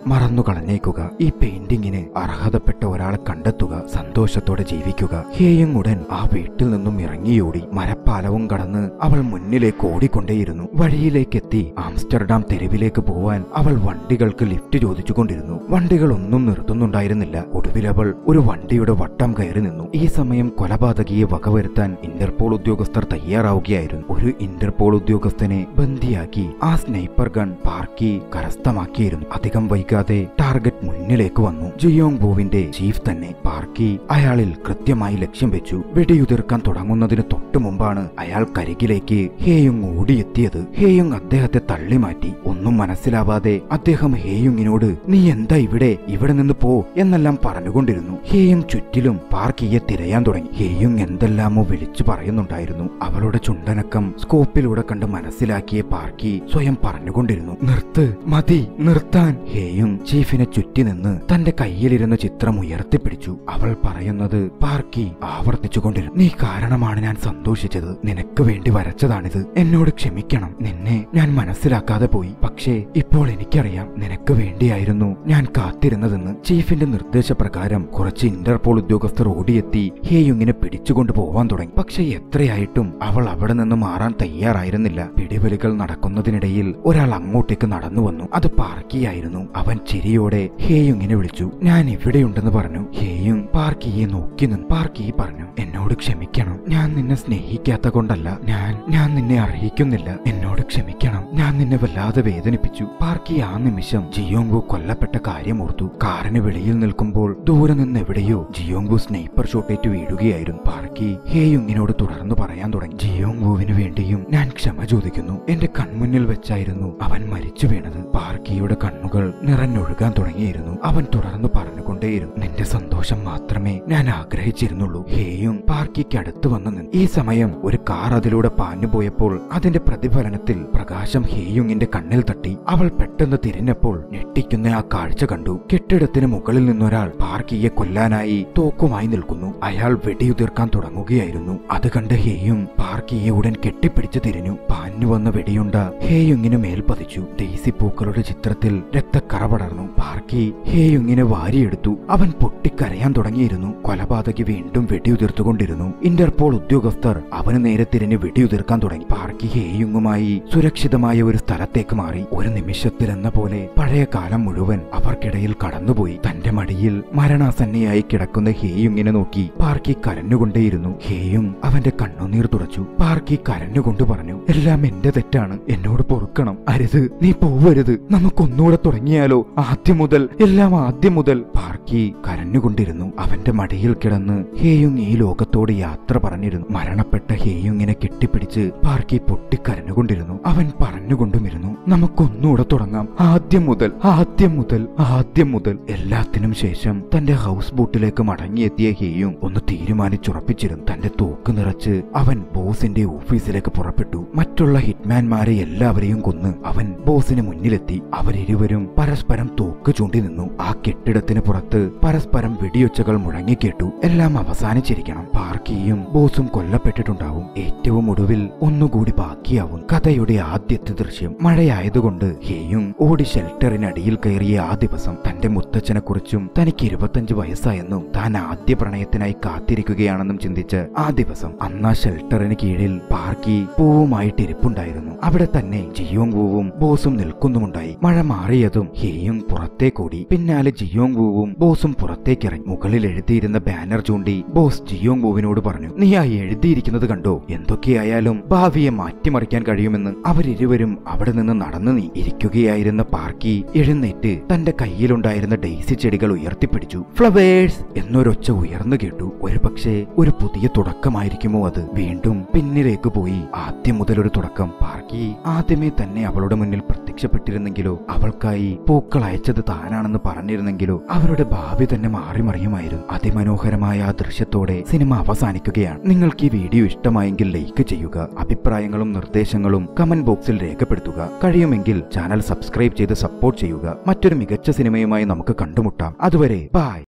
കളഞ്ഞേക്കുക ഈ പെയിന്റിങ്ങിന് അർഹതപ്പെട്ട ഒരാളെ കണ്ടെത്തുക സന്തോഷത്തോടെ ജീവിക്കുക ഹേയും ഉടൻ ആ വീട്ടിൽ നിന്നും ഇറങ്ങിയോടി മരപ്പാലവും കടന്ന് അവൾ മുന്നിലേക്ക് ഓടിക്കൊണ്ടേയിരുന്നു വഴിയിലേക്കെത്തി ആംസ്റ്റർഡാം തെരുവിലേക്ക് പോവാൻ അവൾ വണ്ടികൾക്ക് ലിഫ്റ്റ് ചോദിച്ചുകൊണ്ടിരുന്നു വണ്ടികൾ ഒന്നും നിർത്തുന്നുണ്ടായിരുന്നില്ല ഒടുവിൽ അവൾ ഒരു വണ്ടിയുടെ വട്ടം കയറി നിന്നു ഈ സമയം കൊലപാതകിയെ വകവരുത്താൻ ഇന്റർപോൾ ഉദ്യോഗസ്ഥർ തയ്യാറാവുകയായിരുന്നു ഒരു ഇന്റർപോൾ ഉദ്യോഗസ്ഥനെ ബന്ദിയാക്കി ആ സ്നൈപ്പർ ഗൺ പാർക്കി കരസ്ഥമാക്കിയിരുന്നു അധികം വൈകാതെ ടാർഗറ്റ് മുന്നിലേക്ക് വന്നു ജിയോങ് ബോവിന്റെ ചീഫ് തന്നെ പാർക്കി അയാളിൽ കൃത്യമായി ലക്ഷ്യം വെച്ചു വെടിയുതിർക്കാൻ തുടങ്ങുന്നതിന് തൊട്ടു മുമ്പാണ് അയാൾ കരികിലേക്ക് ഹേയുങ് ഓടിയെത്തിയത് ഹേയുങ് അദ്ദേഹത്തെ തള്ളി മാറ്റി ഒന്നും മനസ്സിലാവാതെ അദ്ദേഹം ഹേയുങ്ങിനോട് നീ എന്താ ഇവിടെ ഇവിടെ നിന്ന് പോ എന്നെല്ലാം പറഞ്ഞുകൊണ്ടിരുന്നു ഹേയുങ് ചുറ്റിലും പാർക്കിയെ തിരയാൻ തുടങ്ങി ഹേയുങ് എന്തെല്ലാമോ വിളിച്ചു പറയുന്നുണ്ടായിരുന്നു അവളുടെ ചുണ്ടനക്കം സ്കോപ്പിലൂടെ കണ്ട് മനസ്സിലാക്കിയ പാർക്കി സ്വയം പറഞ്ഞുകൊണ്ടിരുന്നു നിർത്ത് മതി നിർത്താൻ ഹേയുങ് ചീഫിനെ ചുറ്റി നിന്ന് തന്റെ കയ്യിലിരുന്ന ചിത്രം ഉയർത്തിപ്പിടിച്ചു അവൾ പറയുന്നത് പാർക്കി ആവർത്തിച്ചുകൊണ്ടിരുന്നു നീ കാരണമാണ് ഞാൻ സന്തോഷിച്ചത് നിനക്ക് വേണ്ടി വരച്ചതാണിത് എന്നോട് ക്ഷമിക്കണം നിന്നെ ഞാൻ മനസ്സിലാക്കാതെ പോയി പക്ഷേ ഇപ്പോൾ എനിക്കറിയാം നിനക്ക് വേണ്ടിയായിരുന്നു ഞാൻ കാത്തിരുന്നതെന്ന് ചീഫിന്റെ നിർദ്ദേശപ്രകാരം കുറച്ച് ഇന്റർപോൾ ഉദ്യോഗസ്ഥർ ഓടിയെത്തി ഹേയുങ്ങിനെ പിടിച്ചുകൊണ്ട് പോവാൻ തുടങ്ങി പക്ഷേ എത്രയായിട്ടും അവൾ അവിടെ നിന്ന് മാറാൻ തയ്യാറായിരുന്നില്ല പിടിവലികൾ നടക്കുന്നതിനിടയിൽ ഒരാൾ അങ്ങോട്ടേക്ക് നടന്നു വന്നു അത് പാർക്കിയായിരുന്നു അവൻ ചിരിയോടെ ഹേയുങ്ങിനെ വിളിച്ചു ഞാൻ ഇവിടെയുണ്ടെന്ന് പറഞ്ഞു ഹേയുങ് പാർക്കിയെ നോക്കി നിന്ന് പാർക്കി പറഞ്ഞു എന്നോട് ക്ഷമിക്കണം ഞാൻ നിന്നെ സ്നേഹിക്കാത്ത കൊണ്ടല്ല ഞാൻ ഞാൻ നിന്നെ അറിയിക്കുന്നില്ല എന്നോട് ക്ഷമിക്കണം ഞാൻ നിന്നെ വല്ലാതെ വേദനിപ്പിച്ചു പാർക്കി ആ നിമിഷം ജിയോങ്കു കൊല്ലപ്പെട്ട കാര്യം ഓർത്തു കാറിന് വെളിയിൽ നിൽക്കുമ്പോൾ ദൂരെ നിന്ന് എവിടെയോ ജിയോങ്കു സ്നൈപ്പർ ഷോട്ടേറ്റ് വീഴുകയായിരുന്നു പാർക്കി ഹേയുങ്ങിനോട് തുടർന്ന് പറയാൻ തുടങ്ങി ജിയോങ്കുവിന് വേണ്ടിയും ഞാൻ ക്ഷമ ചോദിക്കുന്നു എന്റെ കൺമുന്നിൽ വെച്ചായിരുന്നു അവൻ മരിച്ചു വീണത് പാർക്കിയുടെ കണ്ണുകൾ നിറഞ്ഞൊഴുകാൻ തുടങ്ങിയിരുന്നു അവൻ തുടർന്ന് പറഞ്ഞുകൊണ്ടേയിരുന്നു നിന്റെ സന്തോഷം മാത്രമേ ഞാൻ ആഗ്രഹിച്ചിരുന്നുള്ളൂ ഹേയും പാർക്കിക്ക് അടുത്ത് വന്നു നിന്നു ഈ സമയം ഒരു കാർ അതിലൂടെ പാഞ്ഞു പോയപ്പോൾ അതിന്റെ പ്രതിഫലനത്തിൽ പ്രകാശം ഹേയുങ്ങിന്റെ കണ്ണിൽ തട്ടി അവൾ പെട്ടെന്ന് തിരിഞ്ഞപ്പോൾ ഞെട്ടിക്കുന്ന ആ കാഴ്ച കണ്ടു കെട്ടിടത്തിന് മുകളിൽ നിന്നൊരാൾ പാർക്കിയെ കൊല്ലാനായി തോക്കുമായി നിൽക്കുന്നു അയാൾ വെടിയുതിർക്കാൻ തുടങ്ങുകയായിരുന്നു അത് കണ്ട് ഹേയും പാർക്കിയെ ഉടൻ കെട്ടിപ്പിടിച്ച് തിരിഞ്ഞു പാഞ്ഞു വന്ന വെടിയുണ്ട ഹേയുങ്ങിന് മേൽ പതിച്ചു ഡെയ്സി പൂക്കളുടെ ചിത്രത്തിൽ രക്തക്കറ പടർന്നു പാർക്കി ഹേയുങ്ങിനെ വാരിയെടുത്തു അവൻ പൊട്ടിക്കരയാൻ തുടങ്ങിയിരുന്നു കൊലപാതകി വീണ്ടും വെടിയുതിർത്തുകൊണ്ടിരുന്നു ഇന്റർപോൾ ഉദ്യോഗസ്ഥർ അവന് നേരെ തിരിഞ്ഞ് വെടിയുതിർക്കാൻ തുടങ്ങി പാർക്കി ഹേയുങ്ങുമായി സുരക്ഷിതമായ ഒരു സ്ഥലത്തേക്ക് മാറി ഒരു നിമിഷത്തിൽ എന്ന പോലെ പഴയ കാലം മുഴുവൻ അവർക്കിടയിൽ കടന്നുപോയി തന്റെ മടിയിൽ മരണാസന്നയായി കിടക്കുന്ന ഹേയുങ്ങിനെ നോക്കി പാർക്കി കരഞ്ഞുകൊണ്ടേയിരുന്നു ഹേയും അവന്റെ കണ്ണുനീർ തുടച്ചു പാർക്കി കരഞ്ഞുകൊണ്ട് പറഞ്ഞു എല്ലാം എന്റെ തെറ്റാണ് എന്നോട് പൊറുക്കണം അരുത് നീ പോവരുത് നമുക്കൊന്നുകൂടെ തുടങ്ങിയാലോ ആദ്യം മുതൽ എല്ലാം ആദ്യം മുതൽ പാർക്കി കരഞ്ഞുകൊണ്ടിരുന്നു അവന്റെ മടിയിൽ കിടന്ന് ഹേയുങ് ഈ ലോകത്തോട് യാത്ര പറഞ്ഞിരുന്നു മരണപ്പെട്ട ഹേയുങ്ങിനെ കെട്ടിപ്പിടിച്ച് പാർക്കി പൊട്ടിക്കരഞ്ഞുകൊണ്ടിരുന്നു അവൻ പറഞ്ഞുകൊണ്ടുമിരുന്നു നമുക്കൊന്നുകൂടെ തുടങ്ങാം ആദ്യം മുതൽ ആദ്യം മുതൽ ആദ്യം മുതൽ എല്ലാത്തിനും ശേഷം തന്റെ ഹൗസ് ബോട്ടിലേക്ക് മടങ്ങിയെത്തിയ ഹേയുങ് ഒന്ന് തീരുമാനിച്ചുറപ്പിച്ചിരുന്നു തന്റെ തോക്ക് നിറച്ച് അവൻ ബോസിന്റെ ഓഫീസിലേക്ക് പുറപ്പെട്ടു മറ്റുള്ള ഹിറ്റ്മാൻമാരെ എല്ലാവരെയും കൊന്ന് അവൻ ബോസിന് മുന്നിലെത്തി അവരിരുവരും പരസ്പരം തോക്ക് ചൂണ്ടി നിന്നു ആ കെട്ടിടത്തിന് പുറത്ത് പരസ്പരം വെടിയൊച്ചകൾ മുഴങ്ങിക്കേട്ടു എല്ലാം അവസാനിച്ചിരിക്കണം പാർക്കിയും ബോസും കൊല്ലപ്പെട്ടിട്ടുണ്ടാവും ഏറ്റവും ഒടുവിൽ ഒന്നുകൂടി ബാക്കിയാവും കഥയുടെ ആദ്യത്തെ ദൃശ്യം മഴയായതുകൊണ്ട് ഹേയും ഓടി ഷെൽട്ടറിനടിയിൽ കയറിയ ആ ദിവസം തന്റെ മുത്തച്ഛനെ കുറിച്ചും തനിക്ക് ഇരുപത്തഞ്ച് വയസ്സായെന്നും താൻ ആദ്യ പ്രണയത്തിനായി കാത്തിരിക്കുകയാണെന്നും ചിന്തിച്ച് ആ ദിവസം അന്നാ ഷെൽട്ടറിന് കീഴിൽ പാർക്കി പൂവുമായിട്ട് ഇരിപ്പുണ്ടായിരുന്നു അവിടെ തന്നെ ജിയോങ് വൂവും ബോസും നിൽക്കുന്നുമുണ്ടായി മഴ മാറിയതും ഹേയും പുറത്തേക്കോടി പിന്നാലെ ജിയോങ് വൂവും ബോസും പുറത്തേക്കിറങ്ങി മുകളിൽ എഴുതിയിരുന്ന ബാനർ ചൂണ്ടി ബോസ് ജിയോങ് വൂവിനോട് പറഞ്ഞു നീ ആ എഴുതിയിരിക്കുന്നത് കണ്ടോ എന്തൊക്കെയായാലും ഭാവിയെ മാറ്റിമറിക്കാൻ കഴിയുമെന്ന് അവരിരുവരും അവിടെ നിന്ന് നടന്നു നീ ഇരിക്കുകയായിരുന്ന പാർക്കി എഴുന്നേറ്റ് തന്റെ കയ്യിലുണ്ടായിരുന്ന ഡെയ്സി ചെടികൾ ഉയർത്തിപ്പിടിച്ചു ഫ്ലവേഴ്സ് എന്നൊരൊച്ച ഉയർന്നു കേട്ടു ഒരു പക്ഷേ ഒരു പുതിയ തുടക്കമായിരിക്കുമോ അത് വീണ്ടും പിന്നിലേക്ക് പോയി ആദ്യം മുതൽ ഒരു തുടക്കം പാർക്കി ആദ്യമേ തന്നെ അവളുടെ മുന്നിൽ പ്രത്യക്ഷപ്പെട്ടിരുന്നെങ്കിലോ അവൾക്കായി പൂക്കൾ അയച്ചത് താനാണെന്ന് പറഞ്ഞിരുന്നെങ്കിലോ അവരുടെ ഭാവി തന്നെ മാറിമറിയുമായിരുന്നു അതിമനോഹരമായ ആ ദൃശ്യത്തോടെ സിനിമ അവസാനിക്കുകയാണ് നിങ്ങൾക്ക് ഈ വീഡിയോ ഇഷ്ടമായെങ്കിൽ ലൈക്ക് ചെയ്യുക അഭിപ്രായങ്ങളും നിർദ്ദേശങ്ങളും കമന്റ് ബോക്സിൽ രേഖപ്പെടുത്തുക കഴിയുമെങ്കിൽ ചാനൽ സബ്സ്ക്രൈബ് ചെയ്ത് സപ്പോർട്ട് ചെയ്യുക മറ്റൊരു മികച്ച സിനിമയുമായി നമുക്ക് കണ്ടുമുട്ടാം അതുവരെ ബൈ